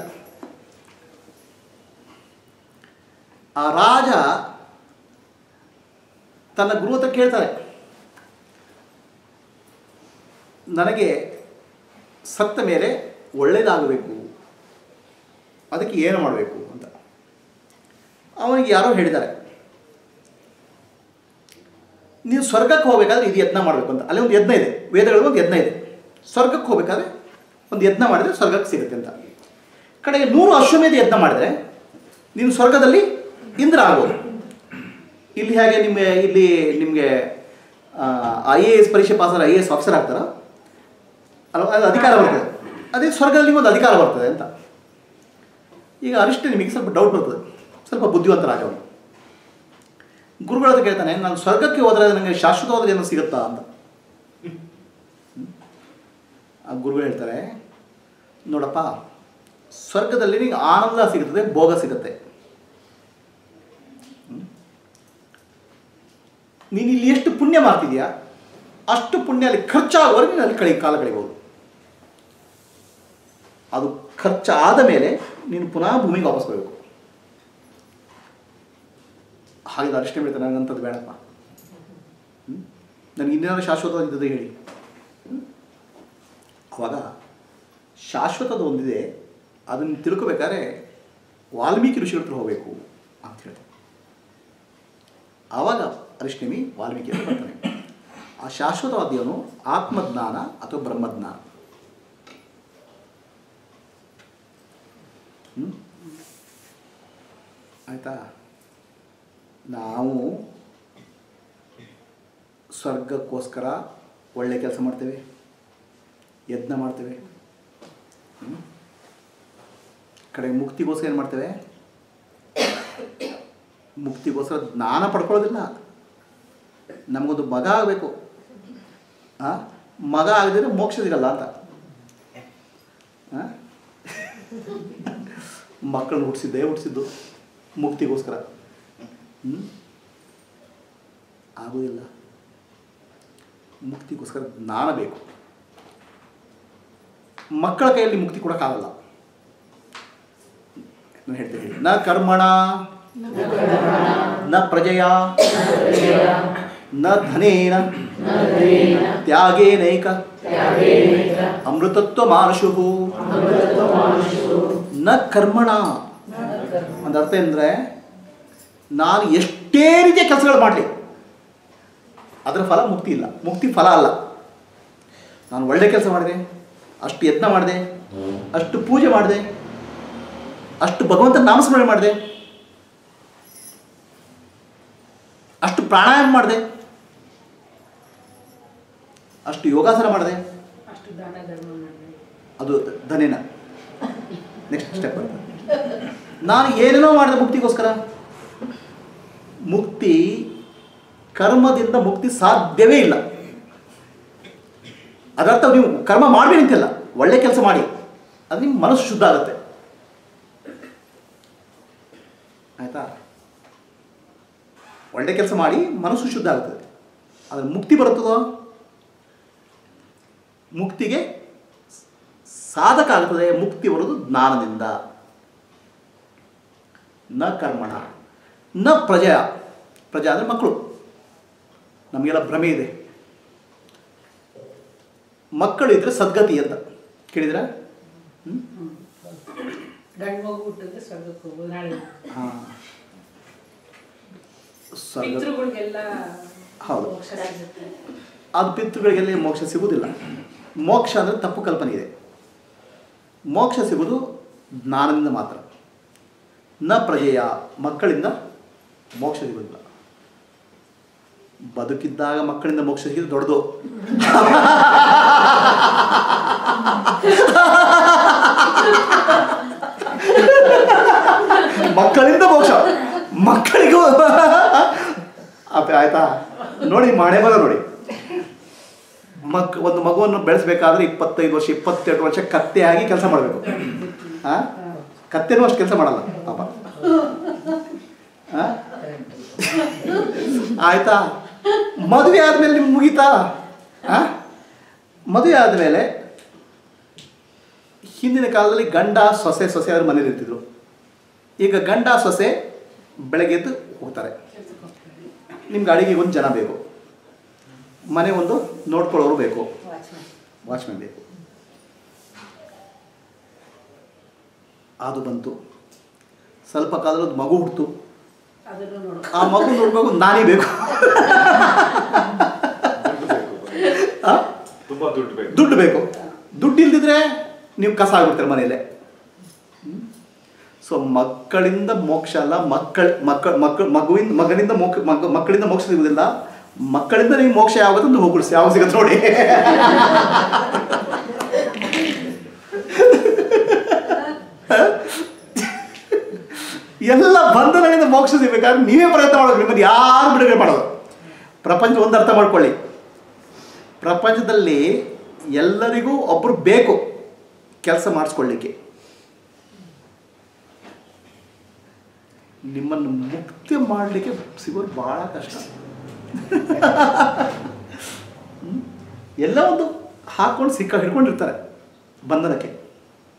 ಆ ರಾಜ ತನ್ನ ಗುರು ಹತ್ರ ಕೇಳ್ತಾರೆ ನನಗೆ ಸತ್ತ ಮೇಲೆ ಒಳ್ಳೆಯದಾಗಬೇಕು ಅದಕ್ಕೆ ಏನು ಮಾಡಬೇಕು ಅಂತ ಅವನಿಗೆ ಯಾರೋ ಹೇಳಿದ್ದಾರೆ ನೀವು ಸ್ವರ್ಗಕ್ಕೆ ಹೋಗಬೇಕಾದ್ರೆ ಇದು ಯತ್ನ ಮಾಡಬೇಕು ಅಂತ ಅಲ್ಲಿ ಒಂದು ಯಜ್ಞ ಇದೆ ವೇದಗಳಲ್ಲಿ ಒಂದು ಯಜ್ಞ ಇದೆ ಸ್ವರ್ಗಕ್ಕೆ ಹೋಗಬೇಕಾದ್ರೆ ಒಂದು ಯತ್ನ ಮಾಡಿದರೆ ಸ್ವರ್ಗಕ್ಕೆ ಸಿಗುತ್ತೆ ಅಂತ ಕಡೆಗೆ ನೂರು ಅಶ್ವಮೇಧ ಯತ್ನ ಮಾಡಿದರೆ ನೀನು ಸ್ವರ್ಗದಲ್ಲಿ ಇಂದ್ರ ಆಗ್ಬೋದು ಇಲ್ಲಿ ಹೇಗೆ ನಿಮಗೆ ಇಲ್ಲಿ ನಿಮಗೆ ಐ ಎ ಎಸ್ ಪರೀಕ್ಷೆ pass I A S officer ಆಗ್ತಾರ ಅಲ್ವಾ ಅದು ಅಧಿಕಾರ ಬರ್ತದೆ ಅದೇ ಸ್ವರ್ಗದಲ್ಲಿ ಒಂದು ಅಧಿಕಾರ ಬರ್ತದೆ ಅಂತ ಈಗ ಅರಿಷ್ಟ ನಿಮಗೆ ಸ್ವಲ್ಪ ಡೌಟ್ ಬರ್ತದೆ ಸ್ವಲ್ಪ ಬುದ್ಧಿವಂತ ರಾಜ ಅವನು ಗುರುಗಳ ಹತ್ರ ಕೇಳ್ತಾನೆ ನಾನು ಸ್ವರ್ಗಕ್ಕೆ ಹೋದರೆ ನನಗೆ ಶಾಶ್ವತವಾದ ಏನೋ ಸಿಗುತ್ತಾ ಅಂತ ಆ ಗುರುಗಳು ಹೇಳ್ತಾರೆ ನೋಡಪ್ಪ ಸ್ವರ್ಗದಲ್ಲಿ ನಿಂಗೆ ಆನಂದ ಸಿಗುತ್ತದೆ ಭೋಗ ಸಿಗುತ್ತೆ ಹ್ಮ್? ನೀನು ಇಲ್ಲಿ ಎಷ್ಟು ಪುಣ್ಯ ಮಾಡ್ತಿದ್ಯಾ ಅಷ್ಟು ಪುಣ್ಯ ಅಲ್ಲಿ ಖರ್ಚಾಗುವವರೆಗೆ ನೀನು ಅಲ್ಲಿ ಕಳಿ ಕಾಲ ಕಳಿಬೋದು ಅದು ಖರ್ಚಾದ ಮೇಲೆ ನೀನು ಪುನಃ ಭೂಮಿಗೆ ವಾಪಸ್ ಬರಬೇಕು ಹಾಗೆ ಅರಿಷ್ಟೇ ಹೇಳ್ತಾರೆ ನನಗಂಥದ್ದು ಬೇಡಪ್ಪ ಹ್ಮ್? ನನಗೆ ಇನ್ನೇನಾದ್ರು ಶಾಶ್ವತವಾಗಿದ್ದದ್ದು ಹೇಳಿ ಹ್ಮ್? ಅವಾಗ ಶಾಶ್ವತದ ಒಂದಿದೆ ಅದನ್ನು ತಿಳ್ಕೊಬೇಕಾದ್ರೆ ವಾಲ್ಮೀಕಿ ಋಷಿಗಳ ಹತ್ರ ಹೋಗಬೇಕು ಅಂತ ಹೇಳ್ತಾರೆ ಆವಾಗ ಅರಿಷ್ಟಮಿ ವಾಲ್ಮೀಕಿ ಅಂತ ಬರ್ತಾನೆ ಆ ಶಾಶ್ವತವಾದ್ಯವನು ಆತ್ಮಜ್ಞಾನ ಅಥವಾ ಬ್ರಹ್ಮಜ್ಞಾನ ಹ್ಮ್? ಆಯ್ತಾ ನಾವು ಸ್ವರ್ಗಕ್ಕೋಸ್ಕರ ಒಳ್ಳೆ ಕೆಲಸ ಮಾಡ್ತೇವೆ ಯತ್ನ ಮಾಡ್ತೇವೆ ಹ್ಮ್? ಕಡೆಗೆ ಮುಕ್ತಿಗೋಸ್ಕರ ಏನು ಮಾಡ್ತೇವೆ ಮುಕ್ತಿಗೋಸ್ಕರ ಜ್ಞಾನ ಪಡ್ಕೊಳ್ಳೋದಿಲ್ಲ ನಮಗೊಂದು ಮಗ ಆಗಬೇಕು ಆ ಮಗ ಆಗದಿದ್ರೆ ಮೋಕ್ಷ ಸಿಗಲ್ಲ ಅಂತ ಆ? ಮಕ್ಕಳನ್ನ ಹುಟ್ಟಿಸಿದ್ದೇ ಹುಟ್ಟಿಸಿದ್ದು ಮುಕ್ತಿಗೋಸ್ಕರ ಹ್ಮ್? ಆಗೋದಿಲ್ಲ ಮುಕ್ತಿಗೋಸ್ಕರ ಜ್ಞಾನ ಬೇಕು ಮಕ್ಕಳ ಕೈಯಲ್ಲಿ ಮುಕ್ತಿ ಕೊಡೋಕ್ಕಾಗಲ್ಲ ನಾನು ಹೇಳ್ತೇನೆ ನ ಕರ್ಮಣ ನ ಪ್ರಜೆಯ ನ ಧನೇನ ತ್ಯಾಗೇನೈಕ ಅಮೃತತ್ವ ಮಾನುಷು ನ ಕರ್ಮಣ ಅಂತ ಅರ್ಥ ಅಂದರೆ ನಾನು ಎಷ್ಟೇ ರೀತಿಯ ಕೆಲಸಗಳು ಮಾಡಲಿ ಅದರ ಫಲ ಮುಕ್ತಿ ಇಲ್ಲ ಮುಕ್ತಿ ಫಲ ಅಲ್ಲ ನಾನು ಒಳ್ಳೆ ಕೆಲಸ ಮಾಡಿದೆ ಅಷ್ಟು ಯತ್ನ ಮಾಡಿದೆ ಅಷ್ಟು ಪೂಜೆ ಮಾಡಿದೆ ಅಷ್ಟು ಭಗವಂತನ ನಾಮಸ್ಮರಣೆ ಮಾಡಿದೆ ಅಷ್ಟು ಪ್ರಾಣಾಯಾಮ ಮಾಡಿದೆ ಅಷ್ಟು ಯೋಗಾಸನ ಮಾಡಿದೆ ಅಷ್ಟು ದಾನ ಧರ್ಮ ಮಾಡಿದೆ ಅದು ಧನೇನ ನೆಕ್ಸ್ಟ್ ಸ್ಟೆಪ್ ನಾನು ಏನೇನೋ ಮಾಡಿದೆ ಮುಕ್ತಿಗೋಸ್ಕರ ಮುಕ್ತಿ ಕರ್ಮದಿಂದ ಮುಕ್ತಿ ಸಾಧ್ಯವೇ ಇಲ್ಲ ಅದರ್ಥ ನೀವು ಕರ್ಮ ಮಾಡಬೇಡಿ ಅಂತಿಲ್ಲ ಒಳ್ಳೆ ಕೆಲಸ ಮಾಡಿ ಅದು ನಿಮ್ಮ ಮನಸ್ಸು ಶುದ್ಧ ಆಗುತ್ತೆ ಆಯ್ತಾ ಒಳ್ಳೆ ಕೆಲಸ ಮಾಡಿ ಮನಸ್ಸು ಶುದ್ಧ ಆಗುತ್ತದೆ ಆದರೆ ಮುಕ್ತಿ ಬರುತ್ತದೋ ಮುಕ್ತಿಗೆ ಸಾಧಕ ಆಗ್ತದೆ ಮುಕ್ತಿ ಬರೋದು ಜ್ಞಾನದಿಂದ ನ ಕರ್ಮಣ ನ ಪ್ರಜಯ ಪ್ರಜಾ ಅಂದರೆ ಮಕ್ಕಳು ನಮಗೆಲ್ಲ ಭ್ರಮೆ ಇದೆ ಮಕ್ಕಳು ಇದ್ರೆ ಸದ್ಗತಿ ಅಂತ ಕೇಳಿದ್ರ ಗಂಡು ಮಗು ಹುಟ್ಟಿದ್ರೆ ಸ್ವರ್ಗಕ್ಕೆ ಹೋಗೋದು ನಾಳೆ ಹಾಂ ಸ್ವರ್ಗ ಪಿತೃಗಳಿಗೆಲ್ಲ ಹೌದು. ಮೋಕ್ಷ ಸಿಗುತ್ತೆ ಅದು ಪಿತೃಗಳಿಗೆಲ್ಲ ಮೋಕ್ಷ ಸಿಗುವುದಿಲ್ಲ ಮೋಕ್ಷ ಅಂದರೆ ತಪ್ಪು ಕಲ್ಪನೆ ಇದೆ ಮೋಕ್ಷ ಸಿಗುವುದು ಜ್ಞಾನದಿಂದ ಮಾತ್ರ ನ ಪ್ರಜೆಯ ಮಕ್ಕಳಿಂದ ಮೋಕ್ಷ ಸಿಗುವುದಿಲ್ಲ ಬದುಕಿದ್ದಾಗ ಮಕ್ಕಳಿಂದ ಮೋಕ್ಷ ಸಿಗೋದು ದೊಡ್ಡದು ಮಕ್ಕಳಿಂದ ಮೋಕ್ಷ ಮಕ್ಕಳಿಗೂ ಅಪ್ಪ ಆಯ್ತಾ ನೋಡಿ ಮಳೆ ಬರ ನೋಡಿ ಮಕ್ ಒಂದು ಮಗುವನ್ನು ಬೆಳೆಸಬೇಕಾದ್ರೆ ಇಪ್ಪತ್ತೈದು ವರ್ಷ ಇಪ್ಪತ್ತೆರಡು ವರ್ಷ ಕತ್ತೆಯಾಗಿ ಕೆಲಸ ಮಾಡಬೇಕು ಆ ಕತ್ತೆನೂ ಅಷ್ಟು ಕೆಲಸ ಮಾಡಲ್ಲ ಪಾಪ ಆ? ಆಯ್ತಾ ಮದುವೆ ಆದಮೇಲೆ ನಿಮ್ಗೆ ಮುಗೀತಾ ಆ? ಮದುವೆ ಆದಮೇಲೆ ಹಿಂದಿನ ಕಾಲದಲ್ಲಿ ಗಂಡ ಸೊಸೆ ಸೊಸೆ ಅವ್ರ ಮನೇಲಿ ಇರ್ತಿದ್ರು ಈಗ ಗಂಡ ಸೊಸೆ ಬೆಳಗ್ಗೆ ಎದ್ದು ಹೋಗ್ತಾರೆ ನಿಮ್ಗೆ ಅಡಿಗೆ ಒಂದು ಜನ ಬೇಕು ಮನೆ ಒಂದು ನೋಡ್ಕೊಳ್ಳೋರು ಬೇಕು ವಾಚ್ಮನ್ ವಾಚ್ಮೆನ್ ಬೇಕು ಅದು ಬಂತು ಸ್ವಲ್ಪ ಕಾಲದಲ್ಲಿ ಒಂದು ಮಗು ಹುಟ್ಟಿತು ಅದನ್ನು ನೋಡು ಆ ಮಗು ನೋಡ್ಬೇಕು ನಾನೇ ಬೇಕು ದುಡ್ಡು ಬೇಕು ಆ? ತುಂಬಾ ದುಡ್ಡು ಬೇಕು ದುಡ್ಡು ಬೇಕು ದುಡ್ಡು ಇಲ್ದಿದ್ರೆ ನೀವು ಕಸ ಆಗ್ಬಿಡ್ತಾರೆ ಮನೆಯಲ್ಲೇ ಸೊ ಮಕ್ಕಳಿಂದ ಮೋಕ್ಷ ಅಲ್ಲ ಮಕ್ಕಳ ಮಕ್ಕಳ ಮಕ್ಕಳ ಮಗುವಿಂದ ಮಗನಿಂದ ಮೋಕ್ಷ ಮಗ ಮಕ್ಕಳಿಂದ ಮೋಕ್ಷ ಸಿಗುವುದಿಲ್ಲ ಮಕ್ಕಳಿಂದ ನೀವು ಮೋಕ್ಷ ಯಾವಾಗಂದು ಹೋಗ್ಬಿಡಿಸಿ ಯಾವಾಗ ಸಿಗುತ್ತೆ ನೋಡಿ ಎಲ್ಲ ಬಂಧನಗಳಿಂದ ಮೋಕ್ಷ ಸಿಗಬೇಕಾದ್ರೆ ನೀವೇ ಪ್ರಯತ್ನ ಮಾಡೋದು ನಿಮ್ಮದು ಯಾರು ಬಿಡುಗಡೆ ಮಾಡೋದು ಪ್ರಪಂಚ ಒಂದು ಅರ್ಥ ಮಾಡ್ಕೊಳ್ಳಿ ಪ್ರಪಂಚದಲ್ಲಿ ಎಲ್ಲರಿಗೂ ಒಬ್ಬರು ಬೇಕು ಕೆಲಸ ಮಾಡಿಸ್ಕೊಳ್ಳಿಕ್ಕೆ ನಿಮ್ಮನ್ನು ಮುಕ್ತಿ ಮಾಡಲಿಕ್ಕೆ ಸಿಗೋದು ಭಾಳ ಕಷ್ಟ ಹ್ಮ್? ಎಲ್ಲ ಒಂದು ಹಾಕೊಂಡು ಸಿಕ್ಕ ಹಿಡ್ಕೊಂಡಿರ್ತಾರೆ ಬಂಧನಕ್ಕೆ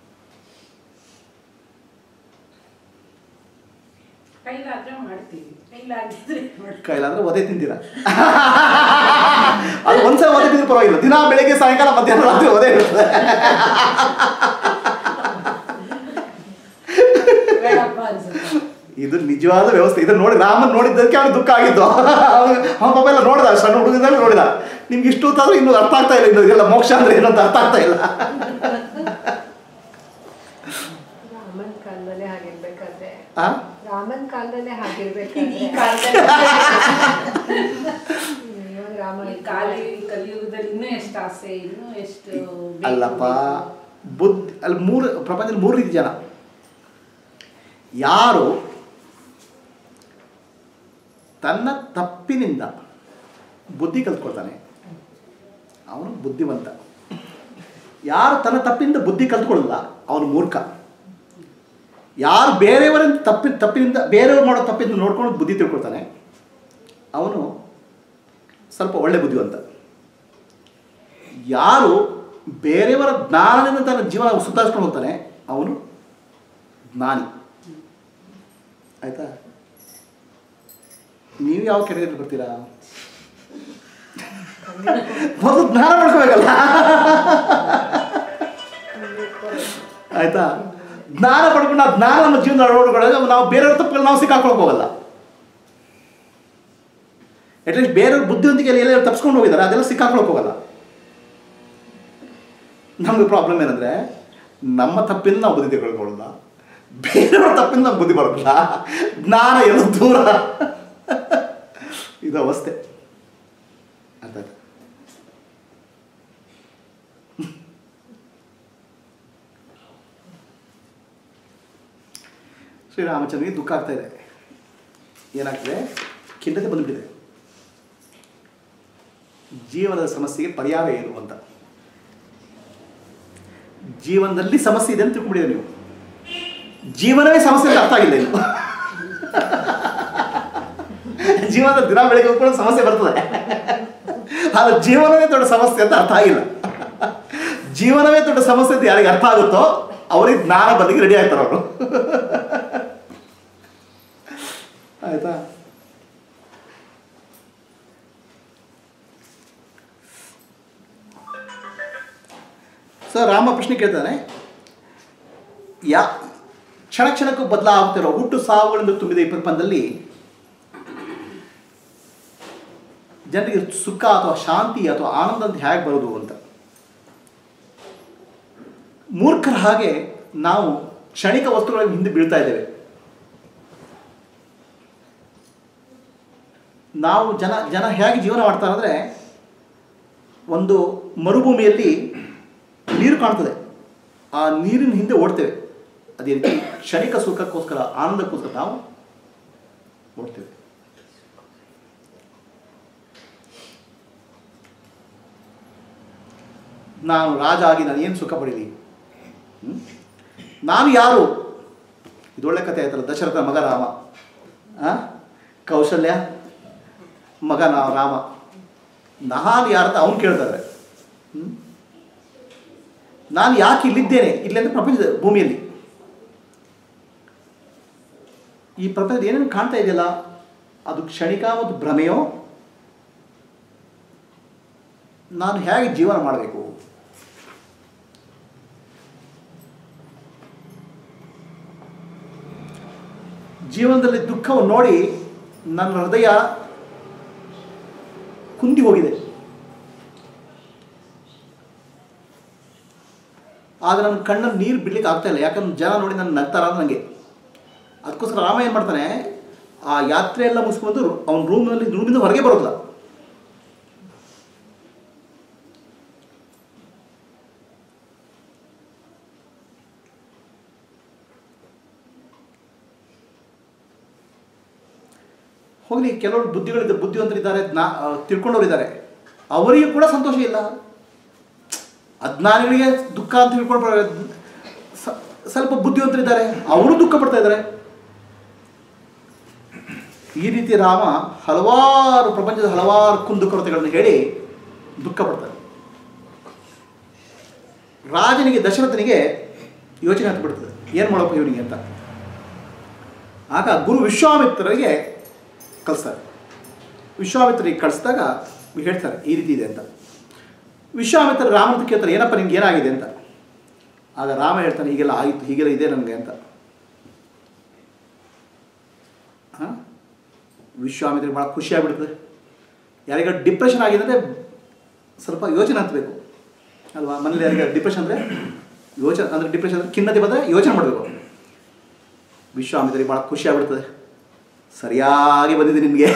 ಕೈಲಾದ್ರೆ ಮಾಡ್ತೀವಿ ಇಲ್ಲ ಅಂತಿದ್ರೆ ನೋಡಿ ಕೈಲಾದ್ರೆ ಒದೆ ತಿಂತೀರ ಅದು ಒಂದ್ಸಲ ಒದೆ ತಿಂದ್ರೆ ಪರವಾಗಿಲ್ಲ ದಿನ ಬೆಳಿಗ್ಗೆ ಸಾಯಂಕಾಲ ಮಧ್ಯಾಹ್ನ ರಾತ್ರಿ ಒದೆ ಇರ್ತದೆ ಬೇಡಪ್ಪ ಅನ್ಸುತ್ತೆ ಇದು ನಿಜವಾದ ವ್ಯವಸ್ಥೆ ಇದನ್ನ ನೋಡಿ ರಾಮನ್ ನೋಡಿದ್ದಕ್ಕೆ ಅವ್ನಿಗೆ ದುಃಖ ಆಗಿದ್ದು ಅವನ ಪಾಪ ಎಲ್ಲ ನೋಡಿದ ಸಣ್ಣ ಹುಡುಗದಲ್ಲಿ ನೋಡಿದ ನಿಮ್ಗೆ ಇಷ್ಟು ಹೊತ್ತಾದ್ರೂ ಇನ್ನೂ ಅರ್ಥ ಆಗ್ತಾ ಇಲ್ಲ ಇನ್ನು ಇದೆಲ್ಲ ಮೋಕ್ಷ ಅಂದ್ರೆ ಏನು ಅಂತ ಅರ್ಥ ಆಗ್ತಾ ಇಲ್ಲ ರಾಮನ್ ಕಾಲದಲ್ಲೇ ಹಾಗಿರ್ಬೇಕಾದ್ರೆ ಆ? ರಾಮನ್ ಕಾಲದಲ್ಲೇ ಈ ಹಾಗಿರ್ಬೇಕಾದ್ರೆ ಕಾಲದಲ್ಲಿ ಇವಾಗ ರಾಮ ಈ ಕಾಲ ಈ ಕಲಿಯುಗದಲ್ಲಿ ಇನ್ನೂ ಎಷ್ಟು ಆಸೆ ಇನ್ನೂ ಎಷ್ಟು ಬೇಕು, ಅಲ್ಲಪ್ಪ ಬೇಕು. ಬುದ್ಧಿ ಅಲ್ಲಿ ಮೂರು ಪ್ರಪಂಚದಲ್ಲಿ ಮೂರು ರೀತಿ ಜನ ಯಾರು ತನ್ನ ತಪ್ಪಿನಿಂದ ಬುದ್ಧಿ ಕಲ್ತ್ಕೊಳ್ತಾನೆ ಅವನು ಬುದ್ಧಿವಂತ ಯಾರು ತನ್ನ ತಪ್ಪಿನಿಂದ ಬುದ್ಧಿ ಕಲ್ತ್ಕೊಳ್ಳಲ್ಲ ಅವನು ಮೂರ್ಖ ಯಾರು ಬೇರೆಯವರಿಂದ ತಪ್ಪಿ ತಪ್ಪಿನಿಂದ ಬೇರೆಯವರು ಮಾಡೋ ತಪ್ಪಿಂದ ನೋಡ್ಕೊಂಡು ಬುದ್ಧಿ ತಿಳ್ಕೊಳ್ತಾನೆ ಅವನು ಸ್ವಲ್ಪ ಒಳ್ಳೆ ಬುದ್ಧಿವಂತ ಯಾರು ಬೇರೆಯವರ ಜ್ಞಾನದಿಂದ ತನ್ನ ಜೀವನ ಸುಧಾರಿಸ್ಕೊಂಡು ಹೋಗ್ತಾನೆ ಅವನು ಜ್ಞಾನಿ ಆಯ್ತಾ ನೀವು ಯಾವ ಕೆಟಗರಿ ಬರ್ತೀರಾ ಮೊದಲು ಜ್ಞಾನ ಮಾಡ್ಕೋಬೇಕಲ್ಲ ಆಯ್ತಾ ಜ್ಞಾನ ಪಡ್ಕೊಂಡು ಆ ಜ್ಞಾನ ನಮ್ಮ ಜೀವನ ಅಳವಡಿಕೊಳ್ಳೋದು ನಾವು ಬೇರೆಯವ್ರ ತಪ್ಪಲ್ಲಿ ನಾವು ಸಿಕ್ಕಾಕೊಳಕ್ ಹೋಗಲ್ಲ ಅಟ್ಲೀಸ್ಟ್ ಬೇರೆಯವ್ರ ಬುದ್ಧಿವಂತಿಕೆಯಲ್ಲಿ ಎಲ್ಲ ತಪ್ಸ್ಕೊಂಡು ಹೋಗಿದ್ದಾರೆ ಅದೆಲ್ಲ ಸಿಕ್ಕಾಕೊಳಕ್ ಹೋಗಲ್ಲ ನಮಗೆ ಪ್ರಾಬ್ಲಮ್ ಏನಂದ್ರೆ ನಮ್ಮ ತಪ್ಪಿಂದ ನಾವು ಬುದ್ಧಿ ತಿಳ್ಕೊಳ್ಳಲ್ಲ ಬೇರೆಯವ್ರ ತಪ್ಪಿಂದ ನಮ್ಗೆ ಬುದ್ಧಿ ಬರೋದಿಲ್ಲ ಜ್ಞಾನ ಎಲ್ಲ ದೂರ ಇದು ಅವಸ್ಥೆ ಅರ್ಥ ಆಯ್ತಾ? ಶ್ರೀರಾಮಚಂದ್ರನಿಗೆ ದುಃಖ ಆಗ್ತಾ ಇದೆ ಏನಾಗ್ತದೆ ಖಿನ್ನತೆ ಬಂದ್ಬಿಟ್ಟಿದೆ ಜೀವನದ ಸಮಸ್ಯೆಗೆ ಪರಿಹಾರ ಏನು ಅಂತ ಜೀವನದಲ್ಲಿ ಸಮಸ್ಯೆ ಇದೆ ಅಂತ ತಿಳ್ಕೊಂಡಿದ್ದೀರಿ ನೀವು ಜೀವನವೇ ಸಮಸ್ಯೆ ಅಂತ ಅರ್ಥ ಆಗಿಲ್ಲ ಇನ್ನು ಜೀವನದ ದಿನ ಬೆಳಗ್ಗೆ ಕೂಡ ಸಮಸ್ಯೆ ಬರ್ತದೆ ಆದ್ರೆ ಜೀವನವೇ ದೊಡ್ಡ ಸಮಸ್ಯೆ ಅಂತ ಅರ್ಥ ಆಗಿಲ್ಲ ಜೀವನವೇ ದೊಡ್ಡ ಸಮಸ್ಯೆ ಅಂತ ಯಾರಿಗೆ ಅರ್ಥ ಆಗುತ್ತೋ ಅವ್ರಿಗೆ ಜ್ಞಾನ ಬದಲಿಗೆ ರೆಡಿ ಆಗ್ತಾರೆ ಅವರು ಆಯ್ತಾ ಸೊ ರಾಮ ಪ್ರಶ್ನೆ ಕೇಳ್ತಾನೆ ಯಾ ಕ್ಷಣ ಕ್ಷಣಕ್ಕೂ ಬದಲಾಗುತ್ತಿರೋ ಹುಟ್ಟು ಸಾವುಗಳಿಂದ ತುಂಬಿದ ಈ ಪ್ರಪಂಚದಲ್ಲಿ ಜನರಿಗೆ ಸುಖ ಅಥವಾ ಶಾಂತಿ ಅಥವಾ ಆನಂದ ಅಂತ ಹೇಗೆ ಬರೋದು ಅಂತ ಮೂರ್ಖರ ಹಾಗೆ ನಾವು ಕ್ಷಣಿಕ ವಸ್ತುಗಳ ಹಿಂದೆ ಬೀಳ್ತಾ ಇದ್ದೇವೆ ನಾವು ಜನ ಜನ ಹೇಗೆ ಜೀವನ ಮಾಡ್ತಾರೆ ಅಂದರೆ ಒಂದು ಮರುಭೂಮಿಯಲ್ಲಿ ನೀರು ಕಾಣ್ತದೆ ಆ ನೀರಿನ ಹಿಂದೆ ಓಡ್ತೇವೆ ಅದೇ ರೀತಿ ಕ್ಷಣಿಕ ಸುಖಕ್ಕೋಸ್ಕರ ಆನಂದಕ್ಕೋಸ್ಕರ ನಾವು ಓಡ್ತೇವೆ ನಾನು ರಾಜ ಆಗಿ ನಾನು ಏನು ಸುಖ ಪಡೀಲಿ ಹ್ಮ್? ನಾನು ಯಾರು ಇದೊಳ್ಳೆ ಕಥೆ ಆಯ್ತಲ್ಲ ದಶರಥ ಮಗ ರಾಮ ಆ? ಕೌಶಲ್ಯ ಮಗ ನಾ ರಾಮ ನಾನು ಯಾರಂತ ಅವನು ಕೇಳ್ತಾರೆ ಹ್ಮ್? ನಾನು ಯಾಕೆ ಇಲ್ಲಿದ್ದೇನೆ ಇಲ್ಲಿ ಅಂದರೆ ಪ್ರಪಂಚದ ಭೂಮಿಯಲ್ಲಿ ಈ ಪ್ರಪಂಚದ ಏನೇನು ಕಾಣ್ತಾ ಇದೆಯಲ್ಲ ಅದು ಕ್ಷಣಿಕ ಮತ್ತು ಭ್ರಮೆಯೋ ನಾನು ಹೇಗೆ ಜೀವನ ಮಾಡಬೇಕು ಜೀವನದಲ್ಲಿ ದುಃಖವನ್ನು ನೋಡಿ ನನ್ನ ಹೃದಯ ಕುಂದಿ ಹೋಗಿದೆ ಆದರೆ ನನ್ನ ಕಣ್ಣಲ್ಲಿ ನೀರು ಬಿಡ್ಲಿಕ್ಕೆ ಆಗ್ತಾ ಇಲ್ಲ ಯಾಕಂದ್ರೆ ಜನ ನೋಡಿ ನನ್ನ ನಗ್ತಾರ ನನಗೆ ಅದಕ್ಕೋಸ್ಕರ ರಾಮ ಏನು ಮಾಡ್ತಾನೆ ಆ ಯಾತ್ರೆ ಎಲ್ಲ ಮುಗಿಸ್ಕೊಂಡು ಅವ್ನ ರೂಮ್ನಲ್ಲಿ ರೂಮಿಂದ ಹೊರಗೆ ಬರೋದಿಲ್ಲ ಹೋಗಲಿ ಕೆಲವರು ಬುದ್ಧಿಗಳಿದ್ದ ಬುದ್ಧಿವಂತರಿದ್ದಾರೆ ಜ್ಞಾ ಆ, ತಿಳ್ಕೊಂಡವರಿದ್ದಾರೆ ಅವರಿಗೂ ಕೂಡ ಸಂತೋಷ ಇಲ್ಲ ಅಜ್ಞಾನಿಗಳಿಗೆ ದುಃಖ ಅಂತ ತಿಳ್ಕೊಂಡು ಸ- ಸ್ವಲ್ಪ ಬುದ್ಧಿವಂತರಿದ್ದಾರೆ ಅವರು ದುಃಖ ಪಡ್ತಾ ಇದ್ದಾರೆ ಈ ರೀತಿ ರಾಮ ಹಲವಾರು ಪ್ರಪಂಚದ ಹಲವಾರು ಕುಂದುಕೊರತೆಗಳನ್ನು ಹೇಳಿ ದುಃಖ ಪಡ್ತಾರೆ ರಾಜನಿಗೆ ದಶರಥನಿಗೆ ಯೋಚನೆ ಹತ್ತು ಬಿಡ್ತದೆ ಏನು ಮಾಡಬೇಕು ಇವನಿಗೆ ಅಂತ ಆಗ ಗುರು ವಿಶ್ವಾಮಿತ್ರರಿಗೆ ಕಳಿಸ್ತಾರೆ ವಿಶ್ವಾಮಿತ್ರಿಗೆ ಕಳಿಸಿದಾಗ ಹೇಳ್ತಾರೆ ಈ ರೀತಿ ಇದೆ ಅಂತ ವಿಶ್ವಾಮಿತ್ರ ರಾಮನ ಕೇಳ್ತಾರೆ ಏನಪ್ಪ ನಿಮ್ಗೆ ಏನಾಗಿದೆ ಅಂತ ಆಗ ರಾಮ ಹೇಳ್ತಾನೆ ಹೀಗೆಲ್ಲ ಆಯಿತು ಹೀಗೆಲ್ಲ ಇದೆ ನನಗೆ ಅಂತ ಹಾಂ ವಿಶ್ವಾಮಿತ್ರಿಗೆ ಭಾಳ ಖುಷಿ ಆಗಿಬಿಡ್ತದೆ ಯಾರಿಗ ಡಿಪ್ರೆಷನ್ ಆಗಿದೆ ಅಂದರೆ ಸ್ವಲ್ಪ ಯೋಚನೆ ಹತ್ತಬೇಕು ಅಲ್ವಾ ಮನೇಲಿ ಯಾರಿಗೆ ಡಿಪ್ರೆಷನ್ ಅಂದರೆ ಯೋಚನೆ ಅಂದರೆ ಡಿಪ್ರೆಷನ್ ಅಂದರೆ ಖಿನ್ನತೆ ಬಂದರೆ ಯೋಚನೆ ಮಾಡಬೇಕು ವಿಶ್ವಾಮಿತ್ರಿಗೆ ಭಾಳ ಖುಷಿ ಆಗ್ಬಿಡ್ತದೆ ಸರಿಯಾಗಿ ಬಂದಿದೆ ನಿಮಗೆ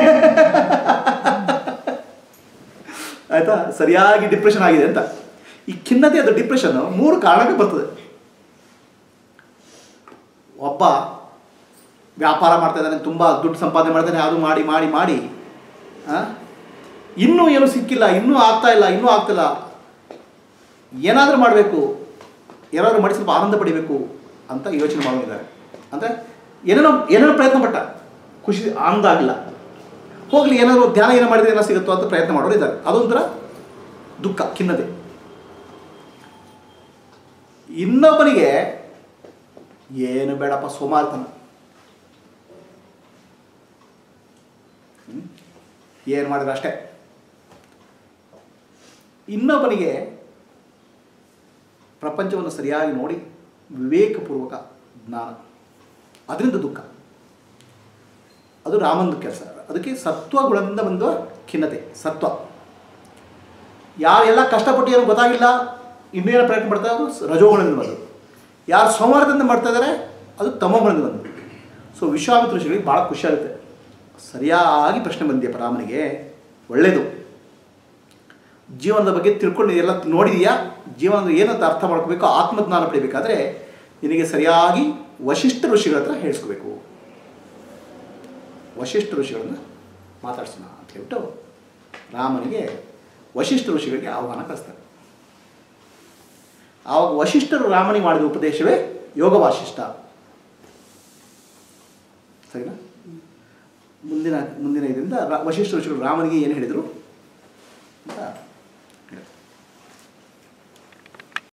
ಆಯ್ತಾ ಸರಿಯಾಗಿ ಡಿಪ್ರೆಷನ್ ಆಗಿದೆ ಅಂತ ಈ ಖಿನ್ನತೆ ಅದು ಡಿಪ್ರೆಷನ್ ಮೂರು ಕಾರಣಕ್ಕೆ ಬರ್ತದೆ ಒಬ್ಬ ವ್ಯಾಪಾರ ಮಾಡ್ತಾ ಇದ್ದಾನೆ ತುಂಬ ದುಡ್ಡು ಸಂಪಾದನೆ ಮಾಡ್ತಾನೆ ಅದು ಮಾಡಿ ಮಾಡಿ ಮಾಡಿ ಆ? ಇನ್ನೂ ಏನು ಸಿಕ್ಕಿಲ್ಲ ಇನ್ನೂ ಆಗ್ತಾ ಇಲ್ಲ ಇನ್ನೂ ಆಗ್ತಿಲ್ಲ ಏನಾದರೂ ಮಾಡಬೇಕು ಏನಾದರೂ ಮಾಡಿ ಸ್ವಲ್ಪ ಆನಂದ ಪಡಿಬೇಕು ಅಂತ ಯೋಚನೆ ಮಾಡೋನಿದ್ದಾರೆ ಅಂದರೆ ಏನೇನೋ ಏನೇನೋ ಪ್ರಯತ್ನ ಪಟ್ಟ ಖುಷಿ ಆನಂದ ಆಗಿಲ್ಲ ಹೋಗಲಿ ಏನಾದರೂ ಧ್ಯಾನ ಏನೋ ಮಾಡಿದ್ರೆ ಏನೋ ಸಿಗುತ್ತೋ ಅಂತ ಪ್ರಯತ್ನ ಮಾಡೋರು ಇದ್ದಾರೆ ಅದೊಂಥರ ದುಃಖ ಖಿನ್ನತೆ ಇನ್ನೊಬ್ಬನಿಗೆ ಏನು ಬೇಡಪ್ಪ ಸೋಮಾರ್ತನ ಏನು ಮಾಡಿದ್ರೆ ಅಷ್ಟೇ ಇನ್ನೊಬ್ಬನಿಗೆ ಪ್ರಪಂಚವನ್ನು ಸರಿಯಾಗಿ ನೋಡಿ ವಿವೇಕಪೂರ್ವಕ ಜ್ಞಾನ ಅದರಿಂದ ದುಃಖ ಅದು ರಾಮಂದು ಕೆಲಸ ಅದಕ್ಕೆ ಸತ್ವ ಗುಣದಿಂದ ಬಂದ ಖಿನ್ನತೆ ಸತ್ವ ಯಾರೆಲ್ಲ ಕಷ್ಟಪಟ್ಟು ಏನು ಗೊತ್ತಾಗಿಲ್ಲ ಇನ್ನೇನು ಪ್ರಯತ್ನ ಮಾಡ್ತಾರೆ ಅವರು ರಜೋಗುಣದಿಂದ ಬಂದು ಯಾರು ಸೋಮವಾರದಿಂದ ಮಾಡ್ತಾ ಇದ್ದಾರೆ ಅದು ತಮೋಗುಣದಿಂದ ಬಂದು ಸೊ ವಿಶ್ವಾಮಿತ್ರ ಋಷಿಗಳಿಗೆ ಭಾಳ ಖುಷಿಯಾಗುತ್ತೆ ಸರಿಯಾಗಿ ಪ್ರಶ್ನೆ ಬಂದಿಯಪ್ಪ ರಾಮನಿಗೆ ಒಳ್ಳೆಯದು ಜೀವನದ ಬಗ್ಗೆ ತಿಳ್ಕೊಂಡು ಎಲ್ಲ ನೋಡಿದೀಯಾ ಜೀವನದ ಏನಂತ ಅರ್ಥ ಮಾಡ್ಕೋಬೇಕು ಆತ್ಮಜ್ಞಾನ ಪಡಿಬೇಕಾದ್ರೆ ನಿನಗೆ ಸರಿಯಾಗಿ ವಶಿಷ್ಠ ಋಷಿಗಳ ಹತ್ರ ಹೇಳಿಸ್ಕೋಬೇಕು ವಶಿಷ್ಠ ಋಷಿಗಳನ್ನ ಮಾತಾಡ್ಸೋಣ ಅಂತ ಹೇಳ್ಬಿಟ್ಟು ರಾಮನಿಗೆ ವಶಿಷ್ಠ ಋಷಿಗಳಿಗೆ ಆಹ್ವಾನ ಕಳಿಸ್ತಾರೆ ಆವಾಗ ವಶಿಷ್ಠರು ರಾಮನಿಗೆ ಮಾಡಿದ ಉಪದೇಶವೇ ಯೋಗ ವಾಸಿಷ್ಠ ಸರಿನಾ ಮುಂದಿನ ಮುಂದಿನ ಇದರಿಂದ ರಾ- ವಶಿಷ್ಠ ಋಷಿಗಳು ರಾಮನಿಗೆ ಏನು ಹೇಳಿದರು